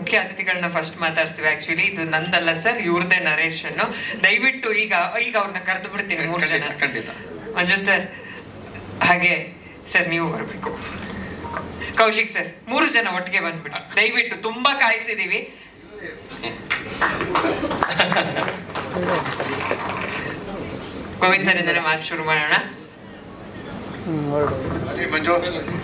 ಮುಖ್ಯ ಅತಿಥಿಗಳನ್ನ first ಮಾತಾಡ್ಸ್ತೀವಿ actually ಇದು ನಂದಲ್ಲ sir ಇವ್ರದೇ narration ದಯವಿಟ್ಟು ಈಗ ಈಗ ಅವ್ರನ್ನ ಕರೆದು ಬಿಡ್ತೀನಿ ಮೂರು ಜನ ಖಂಡಿತ, ಖಂಡಿತ. ಮಂಜು ಸರ್ ಹಾಗೆ ಸರ್ ನೀವು ಬರ್ಬೇಕು ಕೌಶಿಕ್ ಸರ್ ಮೂರು ಜನ ಒಟ್ಟಿಗೆ ಬಂದ್ಬಿಟ್ಟು ದಯವಿಟ್ಟು ತುಂಬಾ ಕಾಯಿಸಿದೀವಿ ಗೋವಿಂದ್ ಸರ್ ಇಂದಲೇ ಮಾತು ಶುರು ಮಾಡೋಣ ಅದೇ ಮಂಜು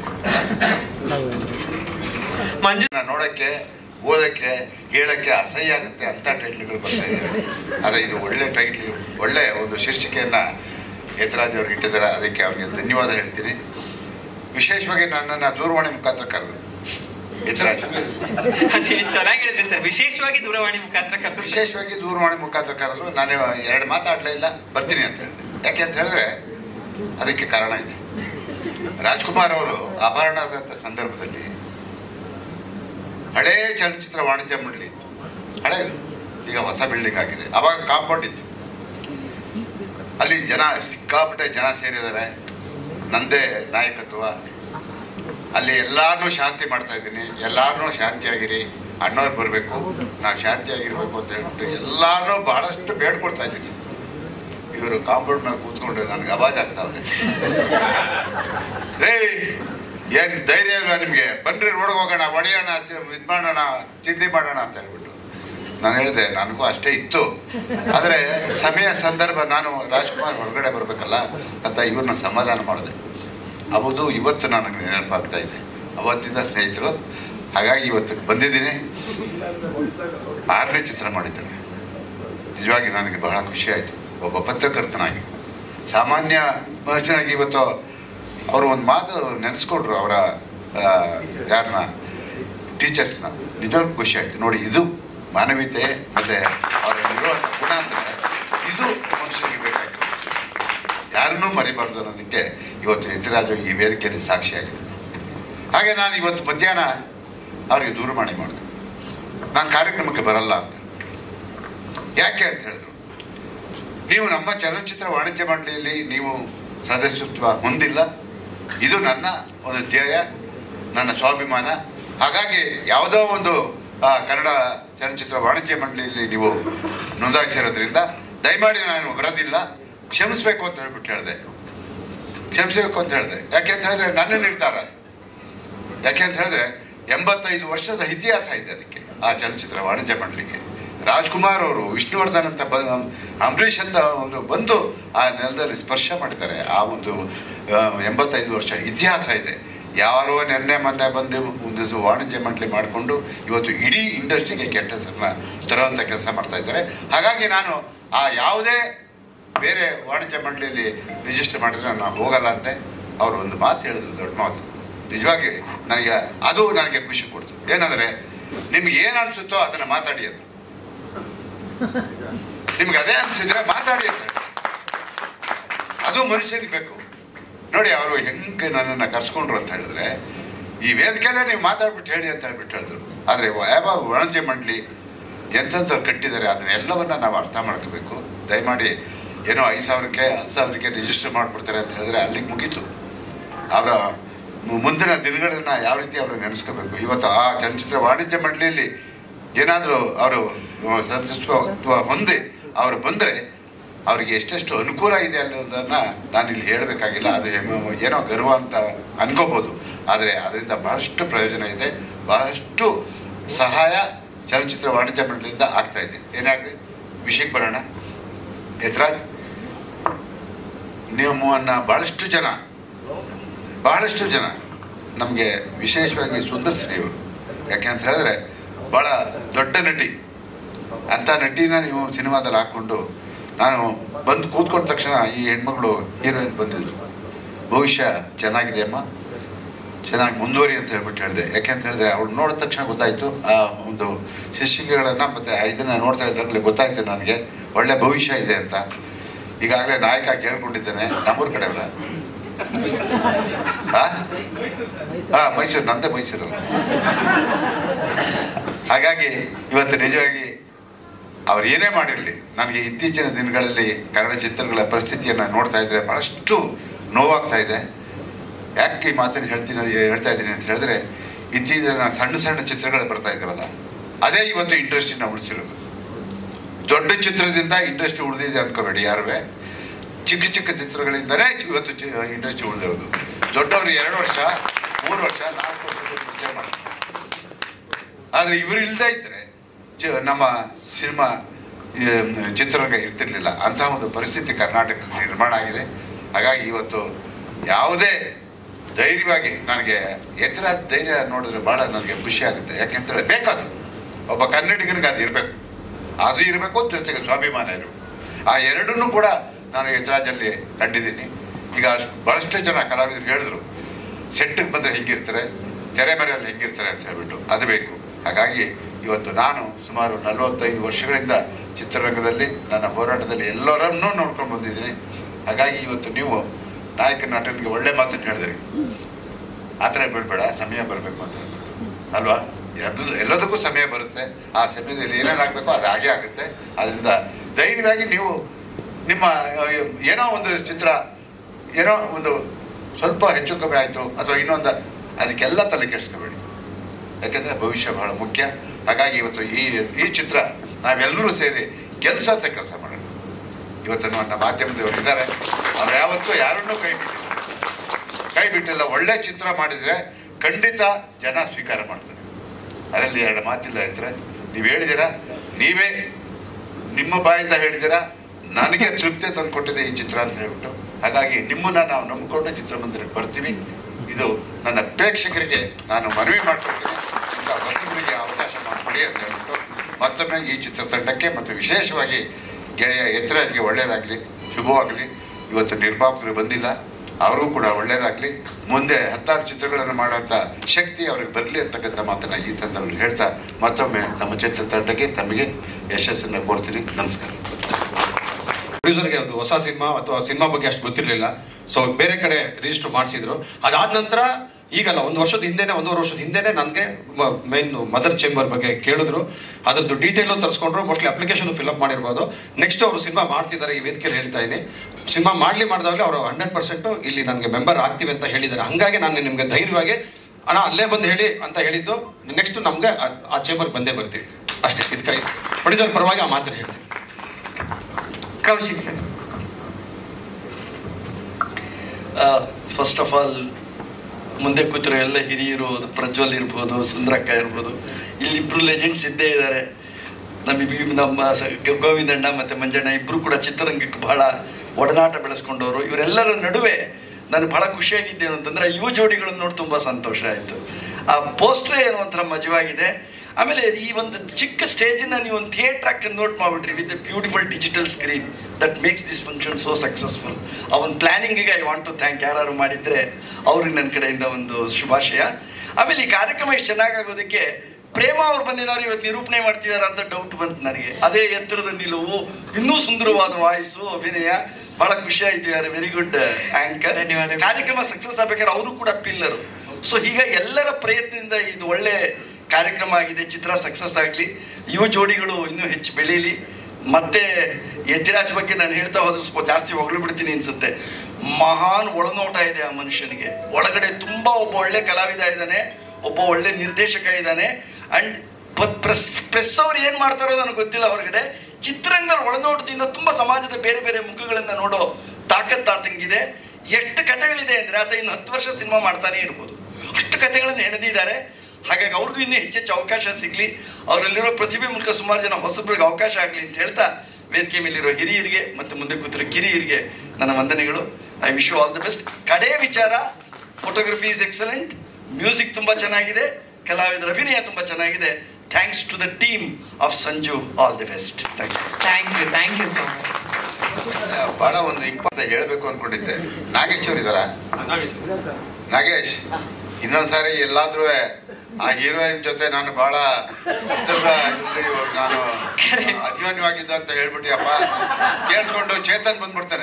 ಮಂಜು ಇದನ್ನ ನೋಡಕ್ಕೆ ಓದಕ್ಕೆ ಹೇಳಕ್ಕೆ ಅಸಹ್ಯ ಆಗುತ್ತೆ ಅಂತ ಟೈಟ್ಲ್ಗಳು ಬರ್ತಾ ಇದೆ ಅದೇ ಇದು ಒಳ್ಳೆ ಟೈಟ್ಲ್ ಒಳ್ಳೆ ಒಂದು ಶೀರ್ಷಿಕೆಯನ್ನ ಯತರಾಜ್ ಅವ್ರಿಗೆ ಇಟ್ಟಿದ್ದಾರೆ ಅದಕ್ಕೆ ಅವ್ರಿಗೆ ಧನ್ಯವಾದ ಹೇಳ್ತೀನಿ ವಿಶೇಷವಾಗಿ ನನ್ನನ್ನು ದೂರವಾಣಿ ಮುಖಾಂತರ ಕರೆದು ಯತರಾಜ್ ಅದೇ ಚೆನ್ನಾಗಿ ಹೇಳಿದ್ರಿ ಸರ್ ವಿಶೇಷವಾಗಿ ದೂರವಾಣಿ ಮುಖಾಂತರ ಕರೆದು ವಿಶೇಷವಾಗಿ ದೂರವಾಣಿ ಮುಖಾಂತರ ಕರೆದು ನಾನು ಎರಡು ಮಾತಾಡ್ಲೇ ಇಲ್ಲ ಬರ್ತೀನಿ ಅಂತ ಹೇಳಿದೆ ಯಾಕೆ ಅಂತ ಹೇಳಿದ್ರೆ ಅದಕ್ಕೆ ಕಾರಣ ಇದೆ ರಾಜ್ಕುಮಾರ್ ಅವರು ಅಪಹರಣದಂತ ಸಂದರ್ಭದಲ್ಲಿ ಹಳೇ ಚಲನಚಿತ್ರ ವಾಣಿಜ್ಯ ಮಂಡಳಿ ಇತ್ತು ಹಳೇದು ಈಗ ಹೊಸ ಬಿಲ್ಡಿಂಗ್ ಆಗಿದೆ ಅವಾಗ ಕಾಂಪೌಂಡ್ ಇತ್ತು ಅಲ್ಲಿ ಜನ ಸಿಕ್ಕಾಪಟ್ಟೆ ಜನ ಸೇರಿದ್ದಾರೆ ನಂದೇ ನಾಯಕತ್ವ ಅಲ್ಲಿ ಎಲ್ಲಾರನ್ನೂ ಶಾಂತಿ ಮಾಡ್ತಾ ಇದ್ದೀನಿ ಎಲ್ಲಾರನ್ನೂ ಶಾಂತಿಯಾಗಿರಿ ಅಣ್ಣವ್ರು ಬರಬೇಕು ನಾವು ಶಾಂತಿಯಾಗಿರ್ಬೇಕು ಅಂತ ಹೇಳ್ಬಿಟ್ಟು ಎಲ್ಲಾರನ್ನೂ ಬಹಳಷ್ಟು ಬೇಡ್ಕೊಡ್ತಾ ಇದ್ದೀನಿ ಇವರು ಕಾಂಪೌಂಡ್ ಮೇಲೆ ಕೂತ್ಕೊಂಡು ನನಗೆ ಅವಾಜ್ ಆಗ್ತಾವ್ರೆ ರೇ ಏನ್ ಧೈರ್ಯ ಇಲ್ಲ ನಿಮ್ಗೆ ಬನ್ರಿ ರೋಡ್ ಹೋಗೋಣ ಹೊಡೆಯೋಣ ಇದ್ ಮಾಡೋಣ ಚಿಂತೆ ಮಾಡೋಣ ಅಂತ ಹೇಳ್ಬಿಟ್ಟು ನಾನು ಹೇಳಿದೆ ನನಗೂ ಅಷ್ಟೇ ಇತ್ತು ಆದ್ರೆ ಸಮಯ ಸಂದರ್ಭ ನಾನು ರಾಜ್ಕುಮಾರ್ ಹೊರಗಡೆ ಬರ್ಬೇಕಲ್ಲ ಅಂತ ಇವ್ರನ್ನ ಸಮಾಧಾನ ಮಾಡಿದೆ ಅವತ್ತು ಇವತ್ತು ನನಗೆ ನೆನಪಾಗ್ತಾ ಇದೆ ಅವತ್ತಿಂದ ಸ್ನೇಹಿತರು ಹಾಗಾಗಿ ಇವತ್ತು ಬಂದಿದ್ದೀನಿ ಆರನೇ ಚಿತ್ರ ಮಾಡಿದ್ದೇನೆ ನಿಜವಾಗಿ ನನಗೆ ಬಹಳ ಖುಷಿ ಆಯಿತು ಒಬ್ಬ ಪತ್ರಕರ್ತನಾಗಿ ಸಾಮಾನ್ಯ ಮನುಷ್ಯನಾಗಿ ಇವತ್ತು ಅವರು ಒಂದು ಮಾತು ನೆನೆಸ್ಕೊಂಡ್ರು ಅವರ ಯಾರನ್ನ ಟೀಚರ್ಸ್ನ ನಿಜವಾಗ್ಲೂ ಖುಷಿ ಆಯ್ತು ನೋಡಿ ಇದು ಮಾನವೀಯತೆ ಮತ್ತೆ ಅವರ ಇರುವಂಥ ಗುಣ ಅಂದ್ರೆ ಇದು ಮನುಷ್ಯನಿಗೆ ಬೇಕಾಗಿತ್ತು ಯಾರನ್ನೂ ಮರಿಬಾರ್ದು ಅನ್ನೋದಕ್ಕೆ ಇವತ್ತು ಯತಿರಾಜು ಈ ವೇದಿಕೆಯಲ್ಲಿ ಸಾಕ್ಷಿಯಾಗಿದೆ ಹಾಗೆ ನಾನು ಇವತ್ತು ಮಧ್ಯಾಹ್ನ ಅವರಿಗೆ ದೂರವಾಣಿ ಮಾಡಿದೆ ನಾನು ಕಾರ್ಯಕ್ರಮಕ್ಕೆ ಬರಲ್ಲ ಅಂತ ಯಾಕೆ ಅಂತ ಹೇಳಿದ್ರು ನೀವು ನಮ್ಮ ಚಲನಚಿತ್ರ ವಾಣಿಜ್ಯ ಮಂಡಳಿಯಲ್ಲಿ ನೀವು ಸದಸ್ಯತ್ವ ಹೊಂದಿಲ್ಲ ಇದು ನನ್ನ ಒಂದು ಧ್ಯೇಯ ನನ್ನ ಸ್ವಾಭಿಮಾನ ಹಾಗಾಗಿ ಯಾವುದೋ ಒಂದು ಆ, ಕನ್ನಡ ಚಲನಚಿತ್ರ ವಾಣಿಜ್ಯ ಮಂಡಳಿಯಲ್ಲಿ ನೀವು ನೋಂದಾಯಿಸಿರೋದ್ರಿಂದ ದಯಮಾಡಿ ನಾನು ಬರೋದಿಲ್ಲ ಕ್ಷಮಿಸ್ಬೇಕು ಅಂತ ಹೇಳ್ಬಿಟ್ಟು ಹೇಳಿದೆ ಕ್ಷಮಿಸಬೇಕು ಅಂತ ಹೇಳಿದೆ ಯಾಕೆ ಅಂತ ಹೇಳಿದ್ರೆ ನನ್ನ ನಿರ್ಧಾರ ಯಾಕೆ ಅಂತ ಹೇಳಿದ್ರೆ ಎಂಬತ್ತೈದು ವರ್ಷದ ಇತಿಹಾಸ ಇದೆ ಅದಕ್ಕೆ ಆ ಚಲನಚಿತ್ರ ವಾಣಿಜ್ಯ ಮಂಡಳಿಗೆ ರಾಜ್ಕುಮಾರ್ ಅವರು ವಿಷ್ಣುವರ್ಧನ್ ಅಂತ ಬ- ಅಂಬರೀಷ್ ಅಂತ ಅವರು ಬಂದು ಆ ನೆಲದಲ್ಲಿ ಸ್ಪರ್ಶ ಮಾಡಿದ್ದಾರೆ ಆ ಒಂದು ಆ, ಎಂಬತ್ತೈದು ವರ್ಷ ಇತಿಹಾಸ ಇದೆ ಯಾರೋ ನೆನ್ನೆ ಮೊನ್ನೆ ಬಂದು ಒಂದು ದಿವಸ ವಾಣಿಜ್ಯ ಮಂಡಳಿ ಮಾಡಿಕೊಂಡು ಇವತ್ತು ಇಡೀ ಇಂಡಸ್ಟ್ರಿಗೆ ಕೆಟ್ಟ ಹೆಸರನ್ನ ತರುವಂತ ಕೆಲಸ ಮಾಡ್ತಾ ಇದ್ದಾರೆ ಹಾಗಾಗಿ ನಾನು ಆ ಯಾವುದೇ ಬೇರೆ ವಾಣಿಜ್ಯ ಮಂಡಳಿಯಲ್ಲಿ ರಿಜಿಸ್ಟರ್ ಮಾಡಿದ್ರೆ ನಾನು ಹೋಗಲ್ಲ ಅಂತೆ ಅವರು ಒಂದು ಮಾತು ಹೇಳಿದ್ರು ದೊಡ್ಡ ಮಾತು ನಿಜವಾಗಿ ನನಗೆ ಅದು ನನಗೆ ಖುಷಿ ಕೊಡ್ತು ಏನಂದ್ರೆ ನಿಮ್ಗೆ ಏನ್ ಅನ್ಸುತ್ತೋ ಅದನ್ನ ಮಾತಾಡಿ ಅಂತ ನಿಮ್ಗೆ ಅದೇ ಅನ್ಸಿದ್ರೆ ಮಾತಾಡಿ ಅಂತ ಹೇಳಿ. ಅದು ಮನುಷ್ಯನಿಗೆ ಬೇಕು ನೋಡಿ ಅವರು ಹೆಂಗೆ ನನ್ನನ್ನು ಕರ್ಸ್ಕೊಂಡ್ರು ಅಂತ ಹೇಳಿದ್ರೆ ಈ ವೇದಿಕೆಯಲ್ಲೇ ನೀವು ಮಾತಾಡ್ಬಿಟ್ಟು ಹೇಳಿ ಅಂತ ಹೇಳ್ಬಿಟ್ಟು ಹೇಳಿದ್ರು ಆದ್ರೆ ಯಾವ ವಾಣಿಜ್ಯ ಮಂಡಳಿ ಎಂತೆಂಥವ್ರು ಕಟ್ಟಿದ್ದಾರೆ ಅದನ್ನೆಲ್ಲವನ್ನ ನಾವು ಅರ್ಥ ಮಾಡ್ಕೋಬೇಕು ದಯಮಾಡಿ ಏನೋ ಐದು ಸಾವಿರಕ್ಕೆ ಹತ್ತು ಸಾವಿರಕ್ಕೆ ರಿಜಿಸ್ಟರ್ ಮಾಡ್ಬಿಡ್ತಾರೆ ಅಂತ ಹೇಳಿದ್ರೆ ಅಲ್ಲಿಗೆ ಮುಗೀತು ಅವರ ಮುಂದಿನ ದಿನಗಳನ್ನ ಯಾವ ರೀತಿ ಅವರು ನೆನೆಸ್ಕೋಬೇಕು ಇವತ್ತು ಆ ಚಲನಚಿತ್ರ ವಾಣಿಜ್ಯ ಮಂಡಳಿಯಲ್ಲಿ ಏನಾದರೂ ಅವರು ಸದಸ್ಯತ್ವ ಹೊಂದಿ ಅವರು ಬಂದರೆ ಅವರಿಗೆ ಎಷ್ಟೆಷ್ಟು ಅನುಕೂಲ ಇದೆ ಅನ್ನೋದನ್ನ ನಾನು ಇಲ್ಲಿ ಹೇಳಬೇಕಾಗಿಲ್ಲ ಅದು ಹೆಮ್ಮೆ- ಏನೋ ಗರ್ವ ಅಂತ ಅನ್ಕೋಬಹುದು ಆದರೆ ಅದರಿಂದ ಬಹಳಷ್ಟು ಪ್ರಯೋಜನ ಇದೆ ಬಹಳಷ್ಟು ಸಹಾಯ ಚಲನಚಿತ್ರ ವಾಣಿಜ್ಯ ಮಂಡಳಿಯಿಂದ ಆಗ್ತಾ ಇದೆ ಏನಾಗ್ಲಿ ವಿಷಯಕ್ಕೆ ಬರೋಣ ಯತ್ರಾಜ್ ನಿಮ್ಮನ್ನ ಬಹಳಷ್ಟು ಜನ ಬಹಳಷ್ಟು ಜನ ನಮಗೆ ವಿಶೇಷವಾಗಿ ಸುಂದರ್ಶ್ರೀ ಅವರು ಯಾಕೆ ಅಂತ ಹೇಳಿದ್ರೆ ಬಹಳ ದೊಡ್ಡ ನಟಿ ಅಂತ ನಟಿನ ನೀವು ಸಿನಿಮಾದಲ್ಲಿ ಹಾಕೊಂಡು ನಾನು ಬಂದು ಕೂತ್ಕೊಂಡ ತಕ್ಷಣ ಈ ಹೆಣ್ಮಗಳು ಹೀರೋಯಿನ್ ಬಂದಿದ್ರು ಭವಿಷ್ಯ ಚೆನ್ನಾಗಿದೆ ಅಮ್ಮ ಚೆನ್ನಾಗಿ ಮುಂದುವರಿ ಅಂತ ಹೇಳ್ಬಿಟ್ಟು ಹೇಳಿದೆ ಯಾಕೆ ಅಂತ ಹೇಳಿದ್ರೆ ಅವಳು ನೋಡಿದ ತಕ್ಷಣ ಗೊತ್ತಾಯ್ತು ಆ ಒಂದು ಶಿಷ್ಯಗಳನ್ನ ಮತ್ತೆ ಇದನ್ನ ನೋಡ್ತಾ ಇದ್ದಾಗಲೇ ಗೊತ್ತಾಯ್ತು ನನಗೆ ಒಳ್ಳೆ ಭವಿಷ್ಯ ಇದೆ ಅಂತ ಈಗಾಗಲೇ ನಾಯಕ ಕೇಳ್ಕೊಂಡಿದ್ದೇನೆ ನಮ್ಮೂರ್ ಕಡೆಯವರ ಹಾ ಹಾ ಮೈಸೂರು ನಂದೇ ಮೈಸೂರು ಹಾಗಾಗಿ ಇವತ್ತು ನಿಜವಾಗಿ ಅವ್ರು ಏನೇ ಮಾಡಿರಲಿ ನನಗೆ ಇತ್ತೀಚಿನ ದಿನಗಳಲ್ಲಿ ಕನ್ನಡ ಚಿತ್ರಗಳ ಪರಿಸ್ಥಿತಿಯನ್ನು ನೋಡ್ತಾ ಇದ್ರೆ ಬಹಳಷ್ಟು ನೋವಾಗ್ತಾ ಇದೆ ಯಾಕೆ ಈ ಮಾತನ್ನು ಹೇಳ್ತೀನಿ ಹೇಳ್ತಾ ಇದ್ದೀನಿ ಅಂತ ಹೇಳಿದ್ರೆ ಇತ್ತೀಚಿನ ಸಣ್ಣ ಸಣ್ಣ ಚಿತ್ರಗಳು ಬರ್ತಾ ಇದ್ದಾವಲ್ಲ ಅದೇ ಇವತ್ತು ಇಂಡಸ್ಟ್ರಿನ ಉಳಿಸಿರೋದು ದೊಡ್ಡ ಚಿತ್ರದಿಂದ ಇಂಡಸ್ಟ್ರಿ ಉಳಿದಿದೆ ಅನ್ಕೋಬೇಡಿ ಯಾರುವೆ ಚಿಕ್ಕ ಚಿಕ್ಕ ಚಿತ್ರಗಳಿಂದಲೇ ಇವತ್ತು ಇಂಡಸ್ಟ್ರಿ ಉಳಿದಿರೋದು ದೊಡ್ಡವರು ಎರಡು ವರ್ಷ ಮೂರು ವರ್ಷ ನಾಲ್ಕು ವರ್ಷ ಪಿಕ್ಚರ್ ಮಾಡ್ತಾರೆ ಆದ್ರೆ ಇವರು ಇಲ್ಲದೆ ಇದ್ರೆ ಚ- ನಮ್ಮ ಸಿನಿಮಾ ಈ, ಚಿತ್ರರಂಗ ಇರ್ತಿರ್ಲಿಲ್ಲ ಅಂತಹ ಒಂದು ಪರಿಸ್ಥಿತಿ ಕರ್ನಾಟಕದಲ್ಲಿ ನಿರ್ಮಾಣ ಆಗಿದೆ ಹಾಗಾಗಿ ಇವತ್ತು ಯಾವುದೇ ಧೈರ್ಯವಾಗಿ ನನಗೆ ಎತ್ತರ ಧೈರ್ಯ ನೋಡಿದ್ರೆ ಬಹಳ ನನಗೆ ಖುಷಿ ಆಗುತ್ತೆ ಯಾಕೆಂತೇಳಿ ಬೇಕಾದು ಒಬ್ಬ ಕನ್ನಡಿಗನಿಗೆ ಅದು ಇರಬೇಕು ಅದು ಇರಬೇಕು ಜೊತೆಗೆ ಸ್ವಾಭಿಮಾನ ಇರಬೇಕು ಆ ಎರಡನ್ನೂ ಕೂಡ ನಾನು ಯತ್ರಾಜಲ್ಲಿ ಕಂಡಿದ್ದೀನಿ ಈಗ ಅಷ್ಟ್- ಬಹಳಷ್ಟು ಜನ ಕಲಾವಿದರು ಹೇಳಿದ್ರು ಸೆಟ್ಟಿಗೆ ಬಂದ್ರೆ ಹೆಂಗಿರ್ತಾರೆ ತೆರೆ ಮರೆಯಲ್ಲಿ ಹೆಂಗಿರ್ತಾರೆ ಅಂತ ಹೇಳ್ಬಿಟ್ಟು ಅದು ಬೇಕು ಹಾಗಾಗಿ ಇವತ್ತು ನಾನು ಸುಮಾರು ನಲವತ್ತೈದು ವರ್ಷಗಳಿಂದ ಚಿತ್ರರಂಗದಲ್ಲಿ ನನ್ನ ಹೋರಾಟದಲ್ಲಿ ಎಲ್ಲರನ್ನೂ ನೋಡ್ಕೊಂಡು ಬಂದಿದ್ದೀನಿ ಹಾಗಾಗಿ ಇವತ್ತು ನೀವು ನಾಯಕ ನಟನಿಗೆ ಒಳ್ಳೆ ಮಾತನ್ನು ಹೇಳಿದ್ರಿ ಆ ಥರ ಬಿಡ್ಬೇಡ ಸಮಯ ಬರಬೇಕು ಅಂತ ಅಲ್ವಾ ಅದು ಎಲ್ಲದಕ್ಕೂ ಸಮಯ ಬರುತ್ತೆ ಆ ಸಮಯದಲ್ಲಿ ಏನೇನಾಗಬೇಕೋ ಅದು ಹಾಗೆ ಆಗುತ್ತೆ ಅದರಿಂದ ಧೈರ್ಯವಾಗಿ ನೀವು ನಿಮ್ಮ ಆ, ಏನೋ ಒಂದು ಚಿತ್ರ ಏನೋ ಒಂದು ಸ್ವಲ್ಪ ಹೆಚ್ಚು ಕಮ್ಮಿ ಆಯಿತು ಅಥವಾ ಇನ್ನೊಂದು ಅದಕ್ಕೆಲ್ಲ ತಲೆ ಕೆಡಿಸ್ಕೋಬೇಡಿ ಯಾಕಂದ್ರೆ ಭವಿಷ್ಯ ಬಹಳ ಮುಖ್ಯ ಹಾಗಾಗಿ ಇವತ್ತು ಈ ಈ ಚಿತ್ರ ನಾವೆಲ್ಲರೂ ಸೇರಿ ಗೆಲ್ಸೋಂಥ ಕೆಲಸ ಮಾಡೋಣ ಇವತ್ತು ನನ್ನ ಮಾಧ್ಯಮದವರು ಇದ್ದಾರೆ ಅವ್ರು ಯಾವತ್ತೂ ಯಾರನ್ನೂ ಕೈ ಬಿಟ್ಟಿಲ್ಲ ಕೈ ಬಿಟ್ಟಿಲ್ಲ ಒಳ್ಳೆ ಚಿತ್ರ ಮಾಡಿದ್ರೆ ಖಂಡಿತ ಜನ ಸ್ವೀಕಾರ ಮಾಡ್ತಾರೆ ಅದರಲ್ಲಿ ಎರಡು ಮಾತಿಲ್ಲ ಇದ್ರೆ ನೀವು ಹೇಳಿದ್ದೀರಾ ನೀವೇ ನಿಮ್ಮ ಬಾಯಿಂದ ಹೇಳಿದ್ದೀರಾ ನನಗೆ ತೃಪ್ತಿ ತಂದು ಕೊಟ್ಟಿದೆ ಈ ಚಿತ್ರ ಅಂತ ಹೇಳ್ಬಿಟ್ಟು ಹಾಗಾಗಿ ನಿಮ್ಮನ್ನ ನಾವು ನಂಬಿಕೊಂಡು ಚಿತ್ರಮಂದಿರಕ್ಕೆ ಬರ್ತೀವಿ ಇದು ನನ್ನ ಪ್ರೇಕ್ಷಕರಿಗೆ ನಾನು ಮನವಿ ಮಾಡ್ಕೊಳ್ತೀನಿ ಇಂಥ ಹೊಸಬರಿಗೆ ಅವಕಾಶ ಮಾಡಿಕೊಡಿ ಅಂತ ಹೇಳ್ಬಿಟ್ಟು ಮತ್ತೊಮ್ಮೆ ಈ ಚಿತ್ರತಂಡಕ್ಕೆ ಮತ್ತು ವಿಶೇಷವಾಗಿ ಗೆಳೆಯ ಎತ್ತರಗೆ ಒಳ್ಳೆಯದಾಗಲಿ ಶುಭವಾಗಲಿ ಇವತ್ತು ನಿರ್ಮಾಪಕರು ಬಂದಿಲ್ಲ ಅವರು ಕೂಡ ಒಳ್ಳೇದಾಗ್ಲಿ ಮುಂದೆ ಹತ್ತಾರು ಚಿತ್ರಗಳನ್ನು ಮಾಡುವಂತ ಶಕ್ತಿ ಅವ್ರಿಗೆ ಬರಲಿ ಅಂತಕ್ಕಂಥ ಮಾತನ್ನ ಈ ಸಂದರ್ಭದಲ್ಲಿ ಹೇಳ್ತಾ ಮತ್ತೊಮ್ಮೆ ನಮ್ಮ ಚಿತ್ರತಂಡಕ್ಕೆ ತಮಗೆ ಯಶಸ್ಸನ್ನು ಕೋರ್ತೀನಿ ನಮಸ್ಕಾರ ಪ್ರೊಡ್ಯೂಸರ್ಗೆ ಅದು ಹೊಸ ಸಿನಿಮಾ ಅಥವಾ ಸಿನಿಮಾ ಬಗ್ಗೆ ಅಷ್ಟು ಗೊತ್ತಿರಲಿಲ್ಲ ಸೊ ಬೇರೆ ಕಡೆ ರಿಜಿಸ್ಟರ್ ಮಾಡಿಸಿದ್ರು ಅದಾದ ನಂತರ ಈಗಲ್ಲ ಒಂದು ವರ್ಷದ ಹಿಂದೆನೆ ಒಂದೂವರೆ ವರ್ಷದ ಹಿಂದೆನೆ ನನಗೆ ಮೇನ್ ಮದರ್ ಚೇಂಬರ್ ಬಗ್ಗೆ ಕೇಳಿದ್ರು ಅದ್ರದ್ದು ಡೀಟೇಲ್ ತರಿಸ್ಕೊಂಡ್ರು ಮೋಸ್ಟ್ಲಿ ಅಪ್ಲಿಕೇಶನ್ ಫಿಲ್ಅಪ್ ಮಾಡಿರ್ಬೋದು ನೆಕ್ಸ್ಟ್ ಅವರು ಸಿನಿಮಾ ಮಾಡ್ತಿದ್ದಾರೆ ಈ ವೇದಿಕೆಯಲ್ಲಿ ಹೇಳ್ತಾ ಇದ್ದೀನಿ ಸಿನಿಮಾ ಮಾಡ್ಲಿ ಮಾಡಿದಾಗಲೇ ಅವರು ಹಂಡ್ರೆಡ್ ಪರ್ಸೆಂಟ್ ಇಲ್ಲಿ ನನಗೆ ಮೆಂಬರ್ ಆಗ್ತೀವಿ ಅಂತ ಹೇಳಿದ್ದಾರೆ ಹಂಗಾಗಿ ನಾನು ನಿಮ್ಗೆ ಧೈರ್ಯವಾಗಿ ಅಣ್ಣ ಅಲ್ಲೇ ಬಂದು ಹೇಳಿ ಅಂತ ಹೇಳಿದ್ದು ನೆಕ್ಸ್ಟ್ ನಮ್ಗೆ ಆ- ಆ ಚೇಂಬರ್ ಬಂದೇ ಬರ್ತೀವಿ ಅಷ್ಟೇ ಇದಕ್ಕಾಗಿ ಪ್ರೊಡ್ಯೂಸರ್ ಪರವಾಗಿ ಆ ಮಾತನ್ನು ಹೇಳ್ತೀನಿ Kaushik sir first of all ಮುಂದೆ ಕೂತಿರೋ ಎಲ್ಲ ಹಿರಿಯರು ಅದು ಪ್ರಜ್ವಲ್ ಇರ್ಬೋದು ಸುಂದರಕ್ಕ ಇರ್ಬೋದು ಇಲ್ಲಿ ಇಬ್ರು ಲೆಜೆಂಡ್ಸ್ ಇದ್ದೇ ಇದ್ದಾರೆ ನಮ್ಮ ಇಬ್- ನಮ್ಮ ಸ- ಗೋವಿಂದಣ್ಣ ಮತ್ತೆ ಮಂಜಣ್ಣ ಇಬ್ರು ಕೂಡ ಚಿತ್ರರಂಗಕ್ಕೆ ಬಹಳ ಒಡನಾಟ ಬೆಳೆಸ್ಕೊಂಡವರು ಇವರೆಲ್ಲರ ನಡುವೆ ನಾನು ಬಹಳ ಖುಷಿಯಾಗಿದ್ದೇನು ಅಂತಂದ್ರೆ ಯುವ ಜೋಡಿಗಳನ್ನು ನೋಡಿ ತುಂಬಾ ಸಂತೋಷ ಆಯ್ತು ಆ ಪೋಸ್ಟ್ರೇ ಏನೋ ಒಂಥರ ಮಜವಾಗಿದೆ ಆಮೇಲೆ ಈ ಒಂದು ಚಿಕ್ಕ ಸ್ಟೇಜಿನ ನೀವು ಒಂದು ಥಿಯೇಟರ್ ಆಗಿ ನೋಟ್ ಮಾಡ್ಬಿಟ್ರಿ with beautiful digital screen that makes this function so successful ಆ ಒಂದು ಪ್ಲಾನಿಂಗಿಗೆ ಐ ವಾಂಟ್ ಟು ಥ್ಯಾಂಕ್ ಯಾರು ಮಾಡಿದ್ರೆ ಅವ್ರಿಗೆ ನನ್ನ ಕಡೆಯಿಂದ ಒಂದು ಶುಭಾಶಯ ಆಮೇಲೆ ಈ ಕಾರ್ಯಕ್ರಮ ಇಷ್ಟು ಚೆನ್ನಾಗಾಗೋದಕ್ಕೆ ಪ್ರೇಮ ಅವ್ರು ಬಂದಿದ್ದಾರೆ ಇವತ್ತು ನಿರೂಪಣೆ ಮಾಡ್ತಿದಾರ ಅಂತ ಡೌಟ್ ಬಂತು ನನಗೆ ಅದೇ ಎತ್ತರದ ನಿಲುವು ಇನ್ನೂ ಸುಂದರವಾದ ವಾಯ್ಸು ಅಭಿನಯ ಬಹಳ ಖುಷಿ ಆಯ್ತು ಯಾರು ವೆರಿ ಗುಡ್ ಆಂಕರ್ ಧನ್ಯವಾದಗಳು. ಕಾರ್ಯಕ್ರಮ ಸಕ್ಸಸ್ ಆಗ್ಬೇಕಾದ್ರೆ ಅವರು ಕೂಡ ಪಿಲ್ಲರು ಸೊ ಈಗ ಎಲ್ಲರ ಪ್ರಯತ್ನದಿಂದ ಇದು ಒಳ್ಳೆ ಕಾರ್ಯಕ್ರಮ ಆಗಿದೆ ಚಿತ್ರ ಸಕ್ಸಸ್ ಆಗಲಿ ಯುವ ಜೋಡಿಗಳು ಇನ್ನೂ ಹೆಚ್ಚು ಬೆಳೀಲಿ ಮತ್ತೆ ಯತಿರಾಜ್ ಬಗ್ಗೆ ನಾನು ಹೇಳ್ತಾ ಹೋದ್ರೆ ಸ್ವಲ್ಪ ಜಾಸ್ತಿ ಹೊಗಳು ಬಿಡ್ತೀನಿ ಅನ್ಸುತ್ತೆ ಮಹಾನ್ ಒಳನೋಟ ಇದೆ ಆ ಮನುಷ್ಯನಿಗೆ ಒಳಗಡೆ ತುಂಬಾ ಒಬ್ಬ ಒಳ್ಳೆ ಕಲಾವಿದ ಇದ್ದಾನೆ ಒಬ್ಬ ಒಳ್ಳೆ ನಿರ್ದೇಶಕ ಇದ್ದಾನೆ ಅಂಡ್ ಪ್ರೆಸ್ ಪ್ರೆಸ್ ಅವ್ರು ಏನ್ ಮಾಡ್ತಾರೋ ನನಗೆ ಗೊತ್ತಿಲ್ಲ ಹೊರಗಡೆ ಚಿತ್ರರಂಗದ ಒಳನೋಟದಿಂದ ತುಂಬಾ ಸಮಾಜದ ಬೇರೆ ಬೇರೆ ಮುಖಗಳನ್ನ ನೋಡೋ ತಾಕತ್ ಆತಂಗಿದೆ ಎಷ್ಟು ಕಥೆಗಳಿದೆ ಅಂದ್ರೆ ಆತ ಇನ್ನು ಹತ್ತು ವರ್ಷ ಸಿನಿಮಾ ಮಾಡ್ತಾನೆ ಇರ್ಬೋದು ಅಷ್ಟು ಕಥೆಗಳನ್ನು ಹೆಣೆದಿದ್ದಾರೆ ಹಾಗಾಗಿ ಅವ್ರಿಗೂ ಇನ್ನೂ ಹೆಚ್ಚೆಚ್ಚು ಅವಕಾಶ ಸಿಗ್ಲಿ ಅವರಲ್ಲಿರೋ ಪ್ರತಿಭೆ ಮೂಲಕ ಸುಮಾರು ಜನ ಹೊಸಬ್ರಿಗೆ ಅವಕಾಶ ಆಗಲಿ ಅಂತ ಹೇಳ್ತಾ ವೇದಿಕೆ ಮೇಲಿರೋ ಹಿರಿಯರಿಗೆ ಮತ್ತು ಮುಂದೆ ಕೂತಿರೋ ಕಿರಿಯರಿಗೆ ನನ್ನ ವಂದನೆಗಳು I wish you all the best ಕಡೇ ವಿಚಾರ ಫೋಟೋಗ್ರಫಿ ಇಸ್ ಎಕ್ಸಲೆಂಟ್ ಮ್ಯೂಸಿಕ್ ತುಂಬಾ ಚೆನ್ನಾಗಿದೆ ಕಲಾವಿದರ ಅಭಿನಯ ತುಂಬಾ ಚೆನ್ನಾಗಿದೆ thanks to the team of Sanju all the best thank you thank you thank you so much ಬಹಳ ಒಂದು ಇಂಪಾರ್ಟ್ ಹೇಳ್ಬೇಕು ಅನ್ಕೊಂಡಿದ್ದೆ ನಾಗೇಶ್ ಅವ್ರು ಇದಾರ ನಾಗೇಶ್ ಇನ್ನೊಂದ್ಸಾರಿ ಎಲ್ಲಾದ್ರೂ ಆ ಹೀರೋಯಿನ್ ಜೊತೆ ನಾನು ಬಹಳ ಚಿತ್ರದ ಇದ್ರಲ್ಲಿ ನಾನು ಅನ್ಯೋನ್ಯವಾಗಿದ್ದು ಅಂತ ಹೇಳ್ಬಿಟ್ಟಿಯಪ್ಪ ಕೇಳಿಸ್ಕೊಂಡು ಚೇತನ್ ಬಂದ್ಬಿಡ್ತಾನೆ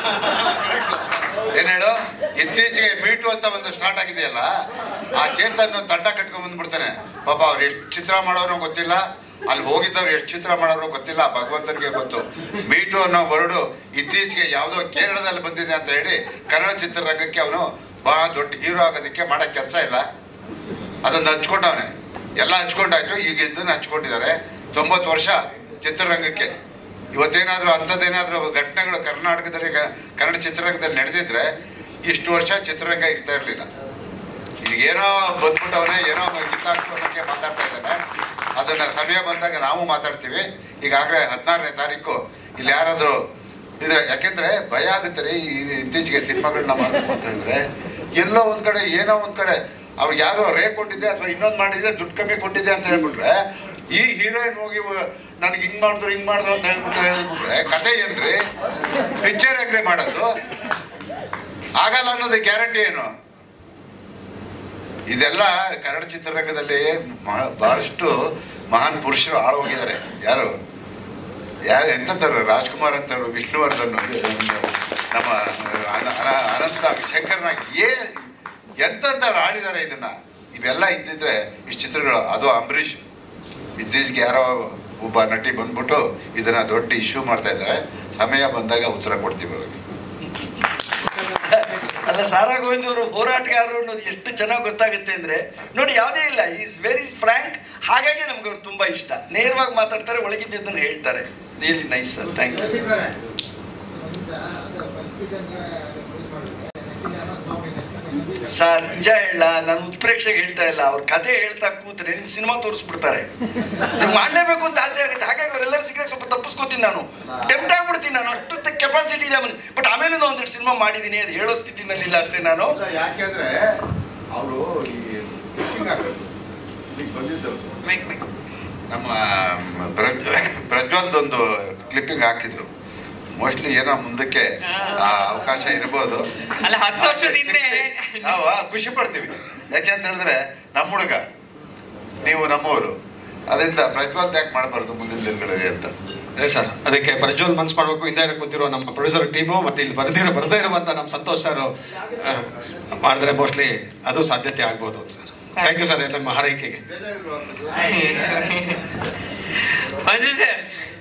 ಏನ್ ಹೇಳು ಇತ್ತೀಚೆಗೆ ಮೀಟು ಅಂತ ಒಂದು ಸ್ಟಾರ್ಟ್ ಆಗಿದೆಯಲ್ಲ ಆ ಚೇತನ್ ತಂಡ ಕಟ್ಕೊಂಡ್ ಬಂದ್ಬಿಡ್ತಾನೆ ಪಾಪ ಅವ್ರು ಎಷ್ಟು ಚಿತ್ರ ಮಾಡೋರು ಗೊತ್ತಿಲ್ಲ ಅಲ್ಲಿ ಹೋಗಿದ್ದವ್ರು ಎಷ್ಟು ಚಿತ್ರ ಮಾಡೋರು ಗೊತ್ತಿಲ್ಲ ಭಗವಂತನಿಗೆ ಗೊತ್ತು ಮೀಟು ಅನ್ನೋ ವರ್ಡು ಇತ್ತೀಚೆಗೆ ಯಾವುದೋ ಕೇರಳದಲ್ಲಿ ಬಂದಿದೆ ಅಂತ ಹೇಳಿ ಕನ್ನಡ ಚಿತ್ರರಂಗಕ್ಕೆ ಅವನು ಬಹಳ ದೊಡ್ಡ ಹೀರೋ ಆಗೋದಕ್ಕೆ ಮಾಡಕ್ ಕೆಲಸ ಇಲ್ಲ ಅದನ್ನ ಹಂಚ್ಕೊಂಡವನೆ ಎಲ್ಲ ಹಂಚ್ಕೊಂಡಾಯ್ತು ಈಗ ಇದನ್ನ ಹಂಚ್ಕೊಂಡಿದ್ದಾರೆ ತೊಂಬತ್ತು ವರ್ಷ ಚಿತ್ರರಂಗಕ್ಕೆ ಇವತ್ತೇನಾದ್ರೂ ಅಂಥದ್ದೇನಾದ್ರೂ ಘಟನೆಗಳು ಕರ್ನಾಟಕದಲ್ಲಿ ಕ- ಕನ್ನಡ ಚಿತ್ರರಂಗದಲ್ಲಿ ನಡೆದಿದ್ರೆ ಇಷ್ಟು ವರ್ಷ ಚಿತ್ರರಂಗ ಇರ್ತಾ ಇರಲಿಲ್ಲ ಈಗ ಏನೋ ಬಂದ್ಬಿಟ್ಟವನೇ ಏನೋ ಕಿತ್ತಾಕ್ಸೋದಕ್ಕೆ ಮಾತಾಡ್ತಾ ಇದ್ದಾನೆ ಅದನ್ನ ಸಮಯ ಬಂದಾಗ ನಾವು ಮಾತಾಡ್ತೀವಿ ಈಗಾಗಲೇ ಹದಿನಾರನೇ ತಾರೀಕು ಇಲ್ಲಿ ಯಾರಾದ್ರೂ ಇದು ಯಾಕೆಂದ್ರೆ ಭಯ ಆಗುತ್ತೆ ರೀ ಈ ಇತ್ತೀಚೆಗೆ ಸಿನಿಮಾಗಳನ್ನ ಮಾಡಬೇಕು ಅಂತ ಹೇಳಿದ್ರೆ ಎಲ್ಲೋ ಒಂದ್ ಕಡೆ ಏನೋ ಒಂದ್ ಕಡೆ ಅವ್ರಿಗೆ ಯಾರೋ ರೇ ಕೊಟ್ಟಿದ್ದೆ ಅಥವಾ ಇನ್ನೊಂದ್ ಮಾಡಿದ್ದೆ ದುಡ್ಡು ಕಮ್ಮಿ ಕೊಟ್ಟಿದ್ದೆ ಅಂತ ಹೇಳ್ಬಿಟ್ರೆ ಈ ಹೀರೋಯಿನ್ ಹೋಗಿ ನನಗೆ ಹಿಂಗ್ ಮಾಡಿದ್ರು ಹಿಂಗ್ ಮಾಡಿದ್ರು ಅಂತ ಹೇಳ್ಬಿಟ್ಟು ಹೇಳ್ಬಿಟ್ರೆ ಕತೆ ಏನ್ರಿ ಪಿಕ್ಚರ್ ಹೆಂಗ್ರಿ ಮಾಡೋದು ಆಗಲ್ಲ ಅನ್ನೋದು ಗ್ಯಾರಂಟಿ ಏನು ಇದೆಲ್ಲ ಕನ್ನಡ ಚಿತ್ರರಂಗದಲ್ಲಿ ಮಹ- ಬಹಳಷ್ಟು ಮಹಾನ್ ಪುರುಷರು ಆಳೋಗಿದ್ದಾರೆ ಯಾರು ಯಾರು ಎಂತಂತಾರೆ ರಾಜ್ಕುಮಾರ್ ಅಂತ ವಿಷ್ಣುವರ್ಧನ್ ನಮ್ಮ ಅನ- ಅನ- ಅನಂತ ಶಂಕರ್ನಾಗ್ ಏ ಎಂತಂತವ್ರು ಆಡಿದ್ದಾರೆ ಇದನ್ನ ಇವೆಲ್ಲ ಇದ್ದಿದ್ರೆ ಇಷ್ಟು ಚಿತ್ರಗಳು ಅದು ಅಂಬರೀಷ್ ಇತ್ತೀಚೆಗೆ ಯಾರೋ ಒಬ್ಬ ನಟಿ ಬಂದ್ಬಿಟ್ಟು ಇದನ್ನ ದೊಡ್ಡ ಇಶ್ಯೂ ಮಾಡ್ತಾ ಇದ್ದಾರೆ ಸಮಯ ಬಂದಾಗ ಉತ್ತರ ಕೊಡ್ತೀವಿ ಅವ್ರಿಗೆ ಅಲ್ಲ ಸಾರಾ ಗೋವಿಂದ್ ಅವರು ಹೋರಾಟಗಾರರು ಅನ್ನೋದು ಎಷ್ಟು ಚೆನ್ನಾಗಿ ಗೊತ್ತಾಗುತ್ತೆ ಅಂದ್ರೆ ನೋಡಿ ಯಾವುದೇ ಇಲ್ಲ ಈಸ್ ವೆರಿ ಫ್ರ್ಯಾಂಕ್ ಹಾಗಾಗಿ ನಮ್ಗೆ ಅವ್ರು ತುಂಬಾ ಇಷ್ಟ ನೇರವಾಗಿ ಮಾತಾಡ್ತಾರೆ ಒಳಗಿದ್ದದನ್ನ ಹೇಳ್ತಾರೆ really nice sir thank you sir ನಿಜ ಹೇಳ ನಾನು ಉತ್ಪ್ರೇಕ್ಷೆಗೆ ಹೇಳ್ತಾ ಇಲ್ಲ ಅವ್ರ ಕಥೆ ಹೇಳ್ತಾ ಕೂತ್ರೆ ನಿಮ್ಗೆ ಸಿನಿಮಾ ತೋರಿಸ್ಬಿಡ್ತಾರೆ ನೀವು ಮಾಡ್ಲೇಬೇಕು ಅಂತ ಆಸೆ ಆಗುತ್ತೆ ಹಾಗಾಗಿ ಅವರೆಲ್ಲರೂ ಸಿಕ್ಕರೆ ಸ್ವಲ್ಪ ತಪ್ಪಿಸ್ಕೋತೀನಿ ನಾನು ಟೆಂಪ್ಟ್ ಆಗ್ಬಿಡ್ತೀನಿ ನಾನು ಅಷ್ಟು ಕೆಪಾಸಿಟಿ ಇದೆ ಬಟ್ ಆಮೇಲೆ ಒಂದೆರಡು ಸಿನಿಮಾ ಮಾಡಿದ್ದೀನಿ ಅದು ಹೇಳೋ ಸ್ಥಿತಿನಲ್ಲಿ ಇಲ್ಲ ಅಷ್ಟೇ ನಾನು ಯಾಕೆಂದ್ರೆ ಅವರು ಈ ಬಂದಿದ್ದವರು ಮೈಕ್ ಮೈಕ್ ನಮ್ಮ ಪ್ರಜ್- ಪ್ರಜ್ವಲ್ದೊಂದು ಕ್ಲಿಪ್ಪಿಂಗ್ ಹಾಕಿದ್ರು ಮೋಸ್ಟ್ಲಿ ಏನೋ ಮುಂದಕ್ಕೆ ಆ ಅವಕಾಶ ಇರ್ಬೋದು ಅಲ್ಲ, ಹತ್ತು ವರ್ಷದ ಹಿಂದೆ ನಾವು ಖುಷಿ ಪಡ್ತೀವಿ ಯಾಕೆ ಅಂತ ಹೇಳಿದ್ರೆ ನಮ್ಮ ಹುಡುಗ ನೀವು ನಮ್ಮವರು ಅದರಿಂದ ಪ್ರಜ್ವಲ್ ಯಾಕೆ ಮಾಡಬಾರ್ದು ಮುಂದಿನ ದಿನಗಳಲ್ಲಿ ಅಂತ ಅದೇ ಸರ್ ಅದಕ್ಕೆ ಪ್ರಜ್ವಲ್ ಮನ್ಸ್ ಮಾಡ್ಬೇಕು ಹಿಂದೆ ಕೂತಿರೋ ನಮ್ಮ ಪ್ರೊಡ್ಯೂಸರ್ ಟೀಮು ಮತ್ತೆ ಇಲ್ಲಿ ಬರ್ದಿರೋ ಬರ್ದೇ ಇರುವಂತ ನಮ್ಮ ಸಂತೋಷ್ ಸರ್ ಮಾಡಿದ್ರೆ ಮೋಸ್ಟ್ಲಿ ಅದು ಸಾಧ್ಯತೆ ಆಗ್ಬೋದು ಸರ್ ಥ್ಯಾಂಕ್ ಯು ಸರ್ ನಮ್ಮ ಹಾರೈಕೆಗೆ ಮಂಜು ಸರ್